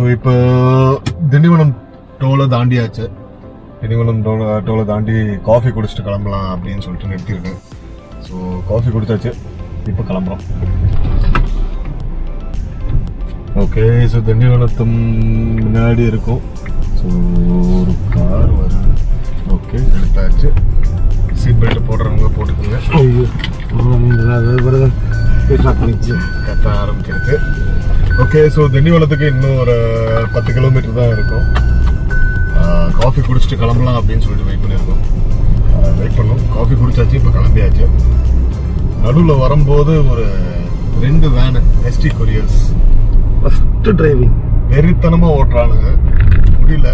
இப்போ திண்டிவனம் டோலை தாண்டியாச்சு திண்டிவனம் டோலை டோலை தாண்டி காஃபி குடிச்சிட்டு கிளம்பலாம் அப்படின்னு சொல்லிட்டு நிறுத்தியிருக்கேன் ஸோ காஃபி குடிச்சாச்சு இப்போ கிளம்புறோம் ஓகே ஸோ திண்டிவனத்து முன்னாடி இருக்கும் ஸோ ஒரு கார் வருது ஓகே எடுத்தாச்சு சீட் பெல்ட் போடுறவங்க போட்டுக்கோங்க ஐயோ கத்த ஆரம்பிச்சிருச்சு ஓகே ஸோ திண்டிவனத்துக்கு இன்னும் ஒரு பத்து கிலோமீட்டர் தான் இருக்கும் காஃபி குடிச்சிட்டு கிளம்பலாம் அப்படின்னு சொல்லிட்டு வெயிட் பண்ணியிருக்கோம் வெயிட் பண்ணோம் காஃபி குடிச்சாச்சு இப்போ கிளம்பியாச்சு நடுவில் வரும்போது ஒரு ரெண்டு van ST couriers first driving வெறித்தனமா ஓட்டுறானுங்க முடியல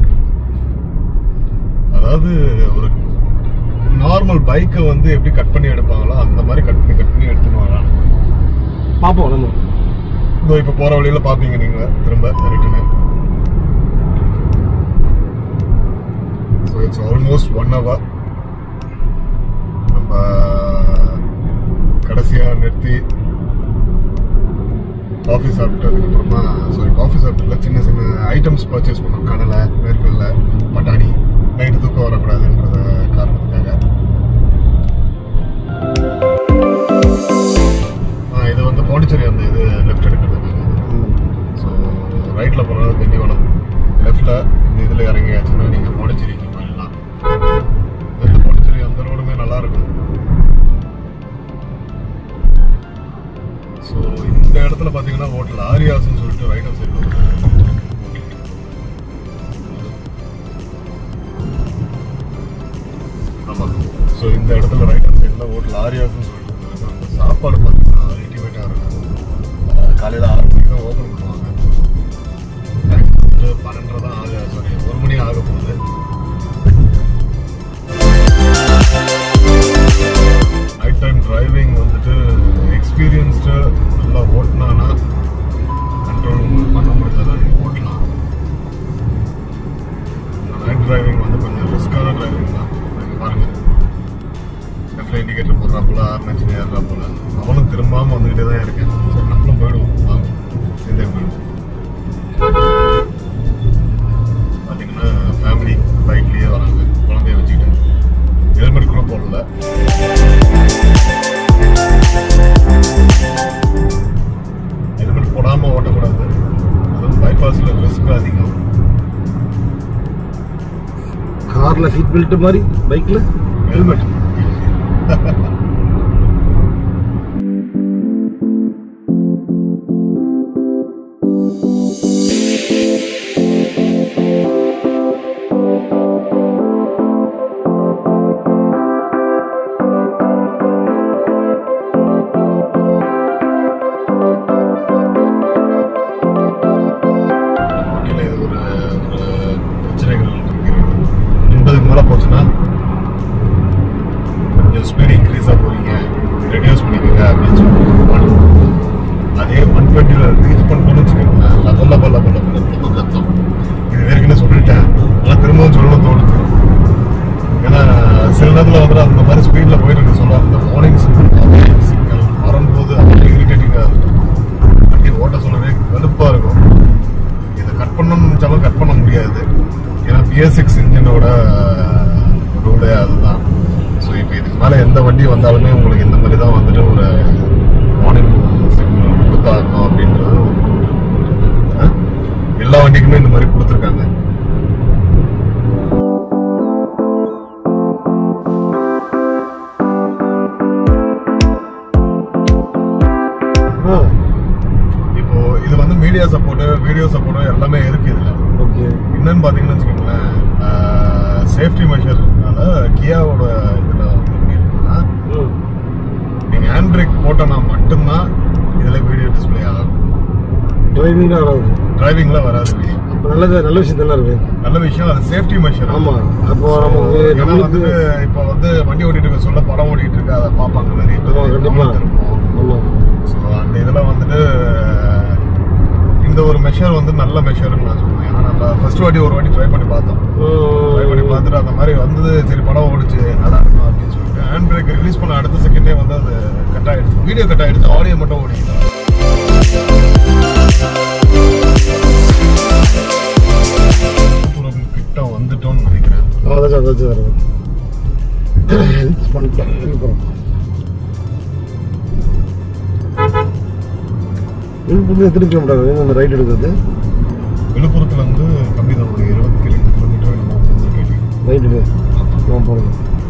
அதாவது ஒரு நார்மல் பைக்கை வந்து எப்படி கட் பண்ணி எடுப்பாங்களோ அந்த மாதிரி கட் பண்ணி கட் பண்ணி எடுத்துன்னு வராங்க பார்ப்போம் நம்ம இதோ இப்போ போற வழியில பாப்பீங்க நீங்க திரும்ப return so it's almost one hour நம்ம கடைசியா நிறுத்தி காஃபி சாப்பிட்டதுக்கு அப்புறமா சாரி காஃபி சாப்பிட்டதுல சின்ன சின்ன ஐட்டம்ஸ் பர்ச்சேஸ் பண்ணோம் கடலை வேர்க்கடலை பட்டாணி நைட்டு தூக்கம் வரக்கூடாதுன்றத காரணத்துக்காக ஆ, இது வந்து பாண்டிச்சேரி அந்த இது லெஃப்ட் எடுக்கிறதுக்கு ஸோ ரைட்டில் போனால் திண்டிவனம் லெஃப்டில் இந்த இதில் இறங்கியாச்சுன்னா நீங்கள் பாண்டிச்சேரிக்கு போயிடலாம் இந்த பாண்டிச்சேரி அந்த ரோடுமே நல்லா இருக்கும் ஸோ இந்த இடத்துல பார்த்தீங்கன்னா ஹோட்டல் ஆரியாஸ்னு சொல்லிட்டு ரைட் ஹேண்ட் சைடில் ஆமாம் ஸோ இந்த இடத்துல ரைட் ஹேண்ட் சைடில் ஹோட்டல் ஆரியாஸ்னு சொல்லிட்டு இருக்கு. அந்த சாப்பாடு பார்த்தீங்கன்னா அல்டிமேட்டாக இருக்கும் அஹ் காலையில் ஆறு மணிக்கு தான் ஓப்பன் பண்ணுவாங்க டைம் வந்துட்டு பன்னெண்டரை தான் ஆக சாரி ஒரு மணி ஆக போகுது நைட் டைம் டிரைவிங் வந்துட்டு எக்ஸ்பீரியன்ஸ்டு நல்லா ஓட்டினானா கண்ட்ரோல் உங்களுக்கு பண்ண முடிஞ்சதை நீங்கள் ஓட்டலாம் நைட் டிரைவிங் வந்து கொஞ்சம் ரிஸ்க்கான டிரைவிங் தான் நீங்க பாருங்க லெஃப்ட்ல இண்டிகேட்டர் போடுறாப்புல ஆர்னச்சு ஏறுறாப்புல அவனும் திரும்பாம வந்துகிட்டே தான் இருக்கேன் சரி நம்மளும் போயிடுவோம் வாங்க சேர்ந்தே போயிடுவோம் பார்த்தீங்கன்னா ஃபேமிலி பைக்லேயே வராங்க குழந்தைய வச்சுக்கிட்டு ஹெல்மெட் கூட போடல ஹெல்மெட் போடாம ஓட்டக்கூடாது அதுவும் பைபாஸ்ல ரிஸ்க் அதிகம் கார்ல சீட் பெல்ட் மாதிரி பைக்ல ஹெல்மெட் வண்டியில் இது ஒரு ஒரு பிரச்சனைகள் இருக்கிறது எண்பதுக்கு மேலே போச்சுன்னா கொஞ்சம் ஸ்பீடு இன்க்ரீஸாக போறீங்க ரெடியூஸ் பண்ணிக்கோங்க அப்படின்னு சொல்லிட்டு warning கொடுக்கும். அதே ஒன் டுவெண்ட்டியில் ரீச் பண்ணிட்டோம்னு வச்சுக்கோங்களேன் லப லப லப லப லப கத்தம் இது ஏற்கனவே சொல்லிட்டேன் ஆனால் திரும்பவும் சொல்லணும் தோணுது ஏன்னா சில நேரத்தில் வந்து அந்த மாதிரி ஸ்பீடில் போயிட்டு இருக்க சொல்லுவாங்க இந்த மார்னிங் சிக்னல் வரும்போது அப்படியே இரிட்டேட்டிங்காக இருக்கும் வண்டி ஓட்ட சொல்லவே கடுப்பாக இருக்கும் இதை கட் பண்ணணும்னு நினச்சாலும் கட் பண்ண முடியாது ஏன்னா பிஎஸ் சிக்ஸ் இன்ஜினோட ரூலே அதுதான் ஸோ இப்போ இதுக்கு மேலே எந்த வண்டி வந்தாலுமே உங்களுக்கு இந்த மாதிரி தான் வந்துட்டு ஒரு மார்னிங் சிக்னல் கொடுத்தாகணும் அப்படின்றது ஒரு ஆ? எல்லா வண்டிக்குமே இந்த மாதிரி கொடுத்துருக்காங்க ஆ இப்போ இது வந்து மீடியா சப்போர்ட் வீடியோ சப்போர்ட் எல்லாமே இருக்கு இதுல ஓகே என்னன்னு பாத்தீங்கன்னு வச்சுக்கோங்களேன் சேஃப்டி மெஷர்னால கியாவோட இதுல வந்து எப்படி இருக்குன்னா நீங்க ஹேண்ட் பிரேக் போட்டோன்னா மட்டும்தான் இதுல வீடியோ டிஸ்ப்ளே ஆகும் டிரைவிங் வராது டிரைவிங்ல வராது வீடியோ அப்ப நல்லது நல்ல விஷயம் தானே இருக்கு நல்ல விஷயம் அது சேஃப்டி மெஷர் ஆமா அப்போ நமக்கு ஏன்னா நம்மளுக்கு வந்து இப்போ வந்து வண்டி ஓட்டிட்டு இருக்க சொல்ல படம் ஓட்டிட்டு இருக்க அதை பார்ப்பாங்க நிறைய ஆமா, பேர் கண்டிப்பா. கவனம் திரும்பும் ஆமா ஸோ அந்த இதில் வந்துட்டு இந்த ஒரு மெஷர் வந்து நல்ல மெஷர்னு நான் சொல்லுவேன் ஏன்னா நம்ம ஃபர்ஸ்ட் வாட்டி ஒரு வாட்டி ட்ரை பண்ணி பார்த்தோம் ட்ரை பண்ணி பார்த்துட்டு அந்த மாதிரி வந்தது சரி படம் ஓடிச்சு நல்லா இருக்கும் அப்படின்னு சொல்லிட்டு ஹேண்ட் பிரேக் ரிலீஸ் பண்ண அடுத்த செகண்டே வந்து அது கட் ஆயிடுச்சு வீடியோ கட் ஆயிடுச்சு ஆடியோ மட்டும் ஓடிக்கலாம் அதாச்சும் அதாச்சும் வரும் பண்ணிட்டேன் விழுப்புரம் விழுப்புரம் எத்தனை கிலோமீட்டர் அந்த ரைட் எடுக்கிறது விழுப்புரத்துல இருந்து கம்மி தான் ஒரு இருபத்தி ரெண்டு கிலோமீட்டர் நம்ம போகிறோம் ரைட்டு நான் போகிறேன்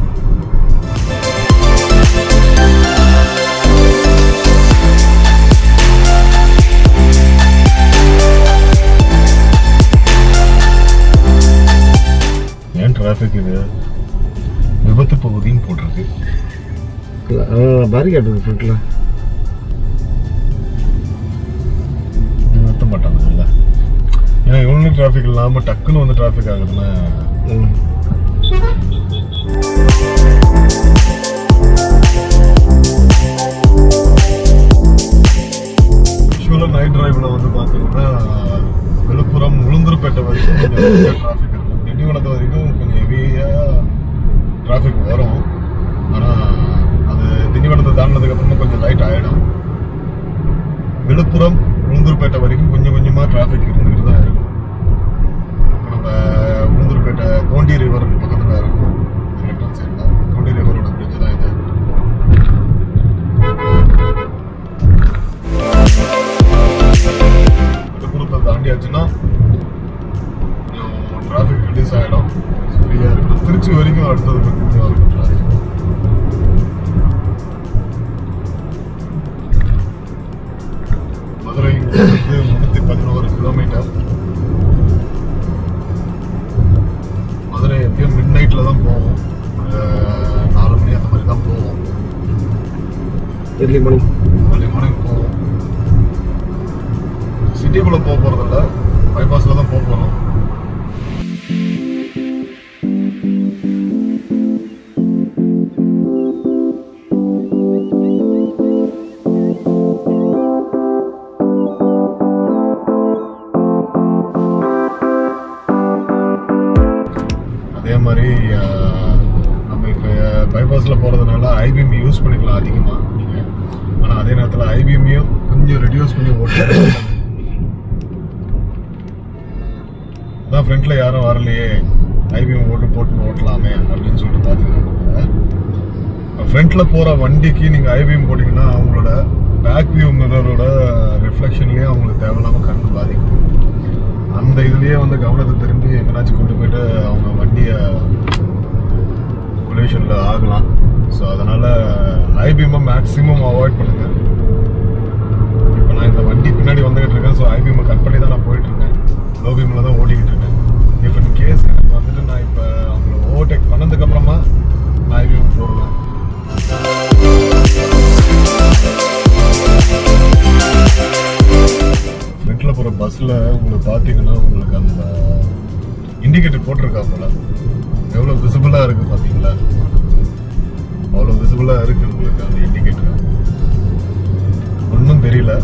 ஏன் டிராஃபிக் இது விபத்து பகுதின்னு போட்டிருக்கு பேரிகேட் இருக்கு ஃப்ரண்ட்டில் நிறுத்த மாட்டாங்கல்ல ஏன்னா இவ்வளோ டிராஃபிக் இல்லாமல் டக்குன்னு வந்து டிராஃபிக் ஆகுதுன்னா யூஸ்வலாக நைட் டிரைவில் வந்து பார்த்தீங்கன்னா விழுப்புரம் உளுந்தூர்பேட்டை வரைக்கும் கொஞ்சம் டிராஃபிக் இருக்கும் திண்டிவனத்து வரைக்கும் கொஞ்சம் ஹெவியாக டிராஃபிக் வரும் ஆனால் அது திண்டிவனத்தை தாண்டினதுக்கு அப்புறமா கொஞ்சம் லைட் ஆகிடும் விழுப்புரம் உளுந்தூர்பேட்டை வரைக்கும் கொஞ்சம் கொஞ்சமாக டிராஃபிக் இருந்துக்கிட்டு தான் இருக்கும் இப்போ நம்ம உளுந்தூர்பேட்டை தோண்டி ரிவர் பக்கத்தில் இருக்கும் லெஃப்ட் ஹேண்ட் சைடில் தோண்டி ரிவரோட பிரிட்ஜ் தான் இது விழுப்புரத்தை தாண்டியாச்சுன்னா கொஞ்சம் டிராஃபிக் ரிலீஸ் ஆகிடும் ஃப்ரீயாக இருக்கும் திருச்சி வரைக்கும் அடுத்தது கொஞ்சம் இருக்கும் டிராஃபிக் மதுரை வந்து முன்னூத்தி பதினோரு கிலோமீட்டர் மதுரை எப்படியும் மிட் நைட்ல தான் போவோம் ஒரு நாலு மணி அந்த மாதிரி தான் போவோம் எர்லி மார்னிங் ஏர்லி மார்னிங் போவோம் சிட்டிக்குள்ள போக போறதில்ல பைபாஸ்ல தான் போக போறோம் அதே மாதிரி அஹ், நம்ம இப்போ பைபாஸில் போகிறதுனால ஐபிஎம் யூஸ் பண்ணிக்கலாம் அதிகமாக நீங்கள் ஆனால் அதே நேரத்தில் ஐபிஎம்மையும் கொஞ்சம் ரெடியூஸ் பண்ணி ஓட்டணும் அதான் ஃப்ரண்ட்டில் யாரும் வரலையே ஐபிஎம் ஓட்டு போட்டு ஓட்டலாமே அப்படின்னு சொல்லிட்டு பார்த்தீங்கன்னா ஃப்ரண்ட்டில் போகிற வண்டிக்கு நீங்கள் ஐபிஎம் போட்டிங்கன்னா அவங்களோட பேக் வியூ மிரரோட ரிஃப்ளெக்ஷன்லேயே அவங்களுக்கு தேவையில்லாமல் கண்ணு பாதிக்கும் அந்த இதுலயே வந்து கவனத்தை திரும்பி எங்கனாச்சும் கொண்டு போயிட்டு அவங்க வண்டியை பொல்யூஷனில் ஆகலாம் ஸோ அதனால ஐபிஎம்மை மேக்ஸிமம் அவாய்ட் பண்ணுங்க இப்போ நான் இந்த வண்டி பின்னாடி வந்துகிட்டு இருக்கேன் ஸோ ஐபிஎம்மை கட் பண்ணி தான் நான் போயிட்டு இருக்கேன் லோ பீமில் தான் ஓட்டிக்கிட்டு இருக்கேன் இஃப் இன் கேஸ் எனக்கு வந்துட்டு நான் இப்போ அவங்கள ஓவர்டேக் பண்ணதுக்கு அப்புறமா நான் ஐபிஎம் போடுவேன் ஃப்ரண்ட்டில் போகிற பஸ்ஸில் உங்களுக்கு பார்த்தீங்கன்னா உங்களுக்கு அந்த இண்டிகேட்டர் போட்டிருக்கா போல எவ்வளோ விசிபிளாக இருக்குது பார்த்தீங்களா அவ்வளோ விசிபிளாக இருக்குது உங்களுக்கு அந்த இண்டிகேட்டர் ஒன்றும் தெரியல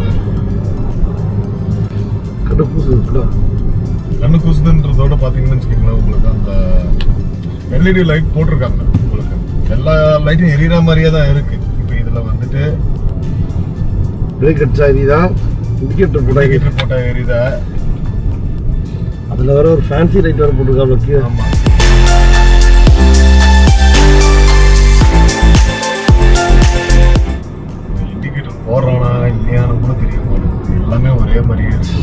கண்டு பூசு இருக்குல்ல கண்ணு கூசுதுன்றதோட பார்த்தீங்கன்னு வச்சுக்கோங்களேன் உங்களுக்கு அந்த எல்இடி லைட் போட்டிருக்காங்க உங்களுக்கு எல்லா லைட்டும் எரியற மாதிரியே தான் இருக்கு இப்போ இதில் வந்துட்டு பிரேக் அடிச்சா இதுதான் இண்டிகேட்டர் போட்டாங்க இண்டிகேட்டர் போட்டால் எரியுதா அதில் வேற ஒரு ஃபேன்சி லைட் வேற போட்டிருக்காங்க கீழே ஆமாம் இண்டிகேட்டர் போடுறானா இல்லையான்னு கூட தெரிய மாட்டேங்குது எல்லாமே ஒரே மாதிரியே இருக்கு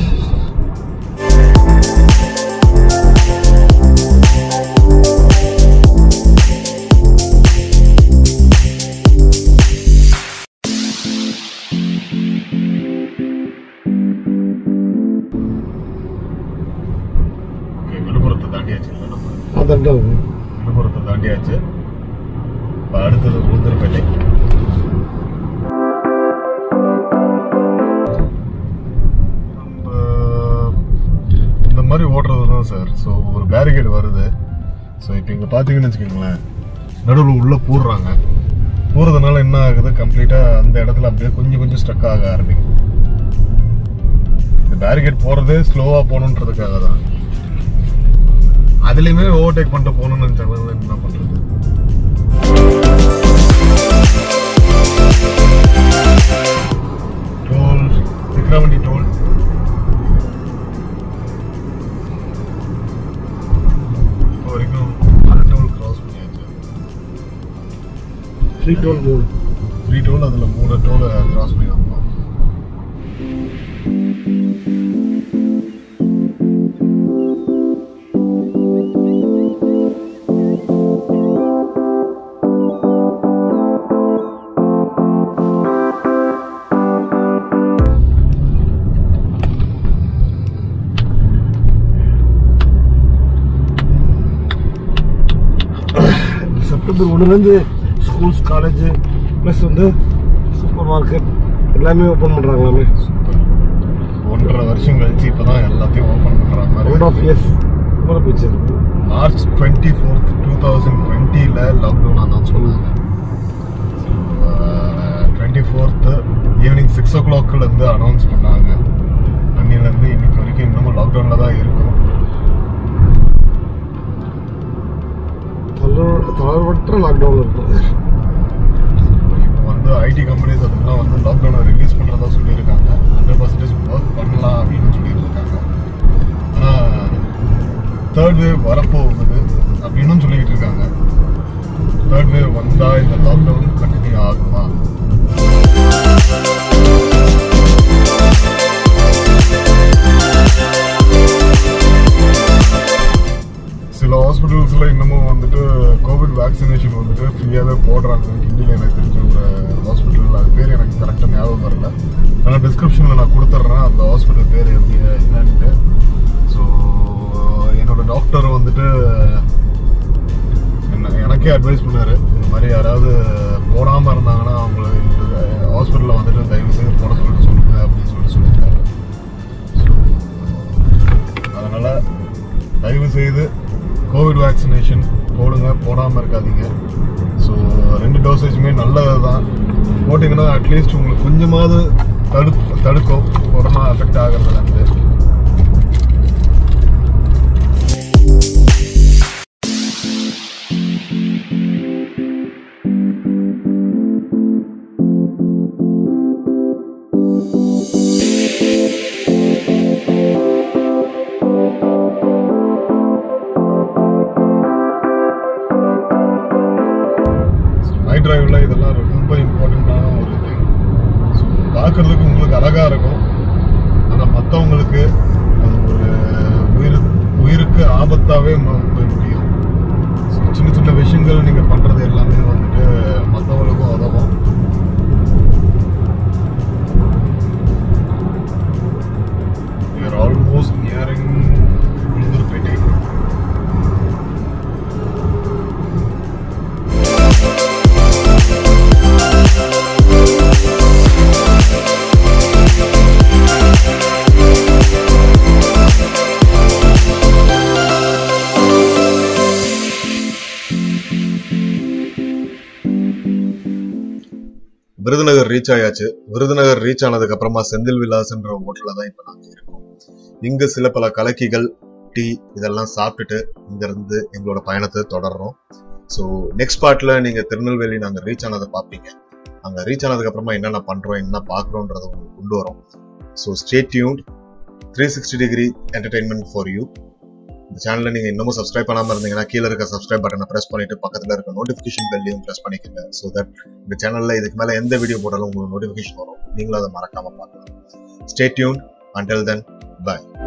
Okay, விழுப்புரத்தை தாண்டியாச்சு இல்லை நம்ம அதான்டா விழுப்புரத்தை தாண்டியாச்சு இப்போ அடுத்தது உளுந்தூர்பேட்டை நம்ம இந்த மாதிரி ஓட்டுறது தான் சார் ஸோ ஒரு பேரிகேட் வருது ஸோ இப்போ இங்கே பார்த்தீங்கன்னு வச்சுக்கோங்களேன் நடுவில் உள்ளே பூடுறாங்க பூறதுனால என்ன ஆகுது கம்ப்ளீட்டாக அந்த இடத்துல அப்படியே கொஞ்சம் கொஞ்சம் ஸ்டக் ஆக ஆரம்பிக்கும் இந்த பேரிகேட் போகிறதே ஸ்லோவாக போகணுன்றதுக்காக தான் அதுலயுமே ஓவர்டேக் பண்ணிட்டு போகணும்னு நினைச்சாங்க என்ன பண்றது டோல் விக்ரமண்டி டோல் இப்போ வரைக்கும் ஃப்ரீ டோல் மூணு ஃப்ரீ டோல் அதில் மூணு டோலை கிராஸ் பண்ணி வந்தோம் செப்டம்பர் ஒன்றுலேருந்து ஸ்கூல்ஸ் காலேஜ் ப்ளஸ் வந்து சூப்பர் மார்க்கெட் எல்லாமே ஓப்பன் பண்ணுறாங்களாமே சூப்பர் ஒன்றரை வருஷம் கழிச்சு இப்போ தான் எல்லாத்தையும் ஓப்பன் பண்ணுற ரவுண்ட் ஆஃப் மாதிரி இயர்ஸ் மேலே போயிடுச்சு March twenty fourth two thousand டுவெண்ட்டியில் லாக்டவுன் அனௌன்ஸ் பண்ணாங்க டுவெண்ட்டி ஃபோர்த்து ஈவினிங் சிக்ஸ் ஓ கிளாக்லேருந்து அனௌன்ஸ் பண்ணாங்க அன்னிலேருந்து இன்னைக்கு வரைக்கும் இன்னமும் லாக்டவுனில் தான் இருக்கும் தளர் தளர்வற்ற லாக்டவுன் இருக்கும் இப்போ வந்து ஐடி கம்பெனிஸ் அதுக்கெல்லாம் வந்து லாக்டவுனை ரிலீஸ் பண்ணுறதா சொல்லியிருக்காங்க ஹண்ட்ரட் பர்சன்டேஜ் ஒர்க் பண்ணலாம் அப்படின்னு சொல்லியிருக்காங்க ஆனால் தேர்ட் வேவ் வரப்போகுது அப்படின்னு சொல்லிக்கிட்டு இருக்காங்க தேர்ட் வேவ் வந்தால் இந்த லாக்டவுன் கண்டினியூ ஆகுமா சில ஹாஸ்பிட்டல்ஸில் இன்னமும் வந்துட்டு கோவிட் வேக்சினேஷன் வந்துட்டு ஃப்ரீயாகவே போடுறாங்க கிண்டியில் எனக்கு தெரிஞ்ச ஒரு ஹாஸ்பிட்டல் அது பேர் எனக்கு கரெக்டாக ஞாபகம் வரல ஆனால் டிஸ்கிரிப்ஷனில் நான் கொடுத்துட்றேன் அந்த ஹாஸ்பிட்டல் பேர் எப்படி என்னன்ட்டு ஸோ என்னோட டாக்டர் வந்துட்டு என்ன எனக்கே அட்வைஸ் பண்ணாரு இந்த மாதிரி யாராவது போடாமல் இருந்தாங்கன்னா அவங்கள ஹாஸ்பிட்டலில் வந்துட்டு தயவு செய்து போட சொல்லிட்டு சொல்லுங்க அப்படின்னு சொல்லிட்டு சொல்லியிருக்காரு So, அதனால தயவு செய்து கோவிட் வேக்சினேஷன் போடுங்க போடாமல் இருக்காதீங்க ஸோ ரெண்டு டோசேஜுமே நல்லது தான் போட்டிங்கன்னா அட்லீஸ்ட் உங்களுக்கு கொஞ்சமாவது தடு தடுக்கும் கொரோனா அஃபெக்ட் ஆகிறதுலேருந்து நைட் டிரைவில் இதெல்லாம் ரொம்ப இம்பார்ட்டண்ட்டான ஒரு திங் ஸோ பார்க்குறதுக்கு உங்களுக்கு அழகாக இருக்கும் ஆனால் மற்றவங்களுக்கு அது ஒரு உயிர் உயிருக்கு ஆபத்தாகவே போய் முடியும் So, சின்ன சின்ன விஷயங்கள் நீங்கள் பண்ணுறது எல்லாமே வந்துட்டு மற்றவங்களுக்கும் உதவும் We are almost nearing Ulundurpet Virudhunagar reach ஆயாச்சு விருதுநகர் ரீச் ஆனதுக்கு அப்புறமா செந்தில் விலாஸ்ன்ற ஹோட்டல்ல தான் இப்ப நாங்க இருக்கோம் இங்க சில பல கலக்கிகள் டீ இதெல்லாம் சாப்பிட்டுட்டு இங்க இருந்து எங்களோட பயணத்தை தொடர்றோம் ஸோ நெக்ஸ்ட் பார்ட்ல நீங்க திருநெல்வேலி நாங்க ரீச் ஆனதை பார்ப்பீங்க அங்க ரீச் ஆனதுக்கு அப்புறமா என்னென்ன பண்றோம் என்ன பாக்குறோன்றத உங்களுக்கு கொண்டு வரோம் so stay tuned three sixty degree entertainment for you இந்த சேனலை நீங்க இன்னமும் சப்ஸ்கிரைப் பண்ணாம இருந்தீங்கன்னா கீழே இருக்க சப்ஸ்கிரைப் பட்டனை பிரஸ் பண்ணிட்டு பக்கத்துல இருக்க நோட்டிபிகேஷன் பெல்லையும் பிரஸ் பண்ணிக்கோங்க ஸோ தட் இந்த சேனல்ல இதுக்கு மேல எந்த வீடியோ போட்டாலும் உங்களுக்கு நோட்டிபிகேஷன் வரும் நீங்களும் அதை மறக்காம பார்க்கலாம் stay tuned until then by